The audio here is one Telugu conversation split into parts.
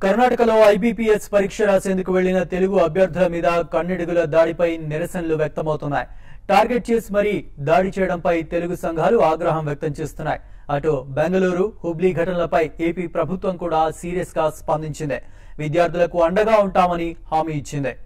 కర్ణాటకలో ఐబీపీఎస్ పరీక్ష రాసేందుకు వెళ్లిన తెలుగు అభ్యర్థుల మీద కన్నెడుగుల దాడిపై నిరసనలు వ్యక్తమవుతున్నాయి టార్గెట్ చేసి మరీ దాడి చేయడంపై తెలుగు సంఘాలు ఆగ్రహం వ్యక్తం చేస్తున్నాయి అటు బెంగళూరు హుబ్లీ ఘటనలపై ఏపీ ప్రభుత్వం కూడా సీరియస్ గా స్పందించింది విద్యార్థులకు అండగా ఉంటామని హామీ ఇచ్చింది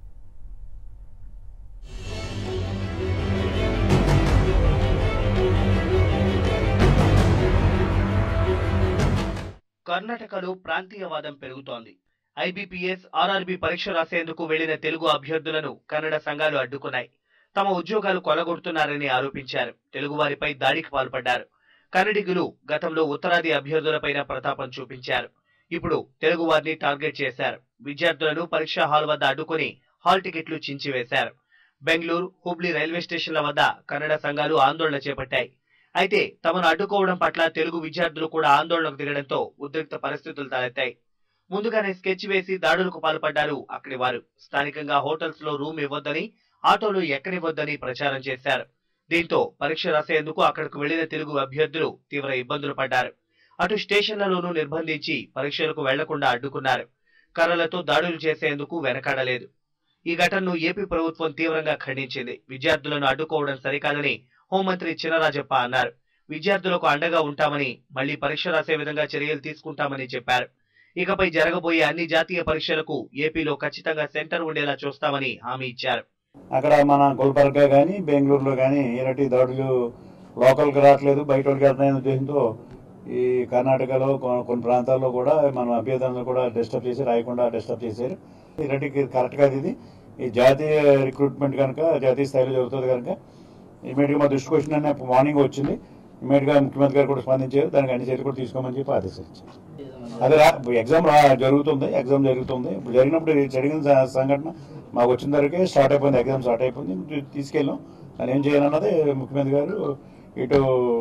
కర్ణాటకలో ప్రాంతీయవాదం పెరుగుతోంది ఐబీపీఎస్ ఆర్ఆర్బీ పరీక్ష రాసేందుకు వెళ్లిన తెలుగు అభ్యర్థులను కన్నడ సంఘాలు అడ్డుకున్నాయి తమ ఉద్యోగాలు కొలగొడుతున్నారని ఆరోపించారు తెలుగువారిపై దాడికి పాల్పడ్డారు కన్నడిగులు గతంలో ఉత్తరాది అభ్యర్థులపైన ప్రతాపం చూపించారు ఇప్పుడు తెలుగు వారిని టార్గెట్ చేశారు విద్యార్థులను పరీక్షా హాల్ వద్ద అడ్డుకుని హాల్ టికెట్లు చించివేశారు బెంగళూరు హుబ్లీ రైల్వే స్టేషన్ల వద్ద కన్నడ సంఘాలు ఆందోళన చేపట్టాయి అయితే తమను అడ్డుకోవడం పట్ల తెలుగు విద్యార్థులు కూడా ఆందోళనకు దిగడంతో ఉద్రిక్త పరిస్థితులు తలెత్తాయి ముందుగానే స్కెచ్ వేసి దాడులకు పాల్పడ్డారు అక్కడి వారు స్థానికంగా హోటల్స్ లో రూమ్ ఇవ్వొద్దని ఆటోలు ఎక్కనివ్వొద్దని ప్రచారం చేశారు దీంతో పరీక్ష రాసేందుకు అక్కడకు వెళ్లిన తెలుగు అభ్యర్థులు తీవ్ర ఇబ్బందులు పడ్డారు అటు స్టేషన్లలోనూ నిర్బంధించి పరీక్షలకు వెళ్లకుండా అడ్డుకున్నారు కర్రలతో దాడులు చేసేందుకు వెనకాడలేదు ఈ ఘటనను ఏపీ ప్రభుత్వం తీవ్రంగా ఖండించింది విద్యార్థులను అడ్డుకోవడం సరికాదని హోంమంత్రి చినరాజప్ప అన్నారు విద్యార్థులకు అండగా ఉంటామని మళ్లీ పరీక్ష రాసే విధంగా చర్యలు తీసుకుంటామని చెప్పారు ఇకపై జరగబోయే అన్ని జాతీయ పరీక్షలకు ఏపీలో ఖచ్చితంగా సెంటర్ ఉండేలా చూస్తామని హామీ ఇచ్చారు అక్కడ మన గుల్బర్గా కానీ బెంగళూరులో కానీ ఇలాంటి దాడులు లోకల్కి రావట్లేదు బయట వాళ్ళకి వెళ్తున్నాయనే ఉద్దేశంతో ఈ కర్ణాటకలో కొ- కొన్ని ప్రాంతాల్లో కూడా మన అభ్యర్థులను కూడా డిస్టర్బ్ చేసి రాయకుండా డిస్టర్బ్ చేశారు ఇలాంటి కరెక్ట్ కాదు ఇది ఈ జాతీయ రిక్రూట్మెంట్ కనుక జాతీయ స్థాయిలో జరుగుతుంది కనుక ఇమీడియట్గా మా దృష్టికి వచ్చిన మార్నింగ్ వచ్చింది ఇమీడియట్గా ముఖ్యమంత్రి గారు కూడా స్పందించారు దానికి అన్ని చర్యలు కూడా తీసుకోమని చెప్పి ఆదేశించారు అదే రా- ఎగ్జామ్ రా జరుగుతుంది ఎగ్జామ్ జరుగుతుంది ఇప్పుడు జరిగినప్పుడు ఈ జరిగిన స- సంఘటన మాకు వచ్చిన దగ్గరికి స్టార్ట్ అయిపోయింది ఎగ్జామ్ స్టార్ట్ అయిపోయింది తీ- తీసుకెళ్ళాం దాన్ని ఏం చేయాలన్నది ముఖ్యమంత్రి గారు ఇటు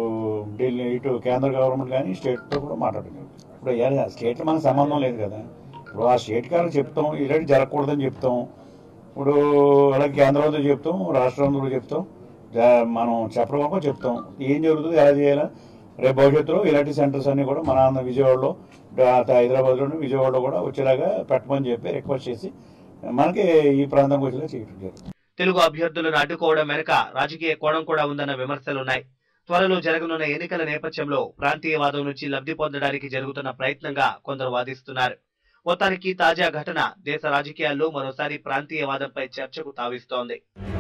ఢిల్లీ ఇటు కేంద్ర గవర్నమెంట్ కానీ స్టేట్తో కూడా మాట్లాడుతున్నారు ఇప్పుడు ఏ- స్టేట్లో మనకు సంబంధం లేదు కదా ఇప్పుడు ఆ స్టేట్ గారికి చెప్తాం ఇలాంటి జరగకూడదని చెప్తాం ఇప్పుడు అలాగే కేంద్రంతో చెప్తాం రాష్ట్రంలో చెప్తాం జా- మనం చెప్పడం వరకు చెప్తాం ఏం జరుగుతుంది ఎలా చేయాలా రేపు భవిష్యత్తులో ఇలాంటి సెంటర్స్ అన్ని కూడా మన ఆంధ్ర విజయవాడలో హైదరాబాద్లోని విజయవాడలో కూడా వచ్చేలాగా పెట్టమని చెప్పి రిక్వెస్ట్ చేసి మనకి ఈ ప్రాంతంకి వచ్చేలా చేయడం జరిగింది తెలుగు అభ్యర్థులను అడ్డుకోవడం వెనుక రాజకీయ కోణం కూడా ఉందన్న విమర్శలున్నాయి త్వరలో జరగనున్న ఎన్నికల నేపథ్యంలో ప్రాంతీయవాదం నుంచి లబ్ధి పొందడానికి జరుగుతున్న ప్రయత్నంగా కొందరు వాదిస్తున్నారు మొత్తానికి తాజా ఘటన దేశ రాజకీయాల్లో మరోసారి ప్రాంతీయవాదంపై చర్చకు తావిస్తోంది